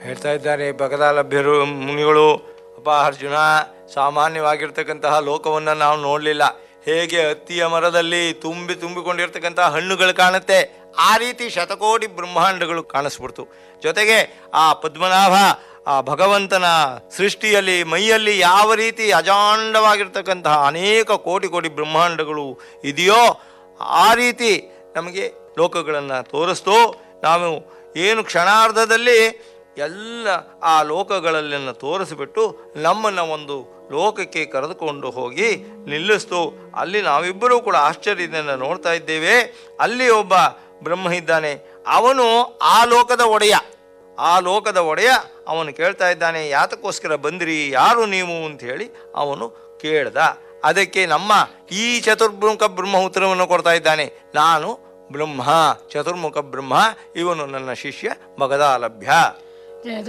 ಹೇಳ್ತಾ ಇದ್ದಾರೆ ಭಗದಾಲಭ್ಯರು ಮುನಿಗಳು ಅಪ್ಪ ಅರ್ಜುನ ಸಾಮಾನ್ಯವಾಗಿರ್ತಕ್ಕಂತಹ ಲೋಕವನ್ನು ನಾವು ನೋಡಲಿಲ್ಲ ಹೇಗೆ ಹತ್ತಿಯ ಮರದಲ್ಲಿ ತುಂಬಿ ತುಂಬಿಕೊಂಡಿರ್ತಕ್ಕಂತಹ ಹಣ್ಣುಗಳು ಕಾಣುತ್ತೆ ಆ ರೀತಿ ಶತಕೋಟಿ ಬ್ರಹ್ಮಾಂಡಗಳು ಕಾಣಿಸ್ಬಿಡ್ತು ಜೊತೆಗೆ ಆ ಪದ್ಮನಾಭ ಆ ಭಗವಂತನ ಸೃಷ್ಟಿಯಲ್ಲಿ ಮೈಯಲ್ಲಿ ಯಾವ ರೀತಿ ಅಜಾಂಡವಾಗಿರ್ತಕ್ಕಂತಹ ಅನೇಕ ಕೋಟಿ ಕೋಟಿ ಬ್ರಹ್ಮಾಂಡಗಳು ಇದೆಯೋ ಆ ರೀತಿ ನಮಗೆ ಲೋಕಗಳನ್ನು ತೋರಿಸ್ತು ನಾವು ಏನು ಕ್ಷಣಾರ್ಧದಲ್ಲಿ ಎಲ್ಲ ಆ ಲೋಕಗಳನ್ನ ತೋರಿಸಿಬಿಟ್ಟು ನಮ್ಮನ್ನು ಒಂದು ಲೋಕಕ್ಕೆ ಕರೆದುಕೊಂಡು ಹೋಗಿ ನಿಲ್ಲಿಸ್ತು ಅಲ್ಲಿ ನಾವಿಬ್ಬರೂ ಕೂಡ ಆಶ್ಚರ್ಯದಿಂದ ನೋಡ್ತಾ ಇದ್ದೇವೆ ಅಲ್ಲಿ ಒಬ್ಬ ಬ್ರಹ್ಮ ಇದ್ದಾನೆ ಅವನು ಆ ಲೋಕದ ಒಡೆಯ ಆ ಲೋಕದ ಒಡೆಯ ಅವನು ಕೇಳ್ತಾ ಇದ್ದಾನೆ ಯಾತಕ್ಕೋಸ್ಕರ ಬಂದಿರಿ ಯಾರು ನೀವು ಅಂತ ಹೇಳಿ ಅವನು ಕೇಳ್ದ ಅದಕ್ಕೆ ನಮ್ಮ ಈ ಚತುರ್ಮುಖ ಬ್ರಹ್ಮ ಉತ್ತರವನ್ನು ಕೊಡ್ತಾ ಇದ್ದಾನೆ ನಾನು ಬ್ರಹ್ಮ ಚತುರ್ಮುಖ ಬ್ರಹ್ಮ ಇವನು ನನ್ನ ಶಿಷ್ಯ ಮಗದಾಲಭ್ಯ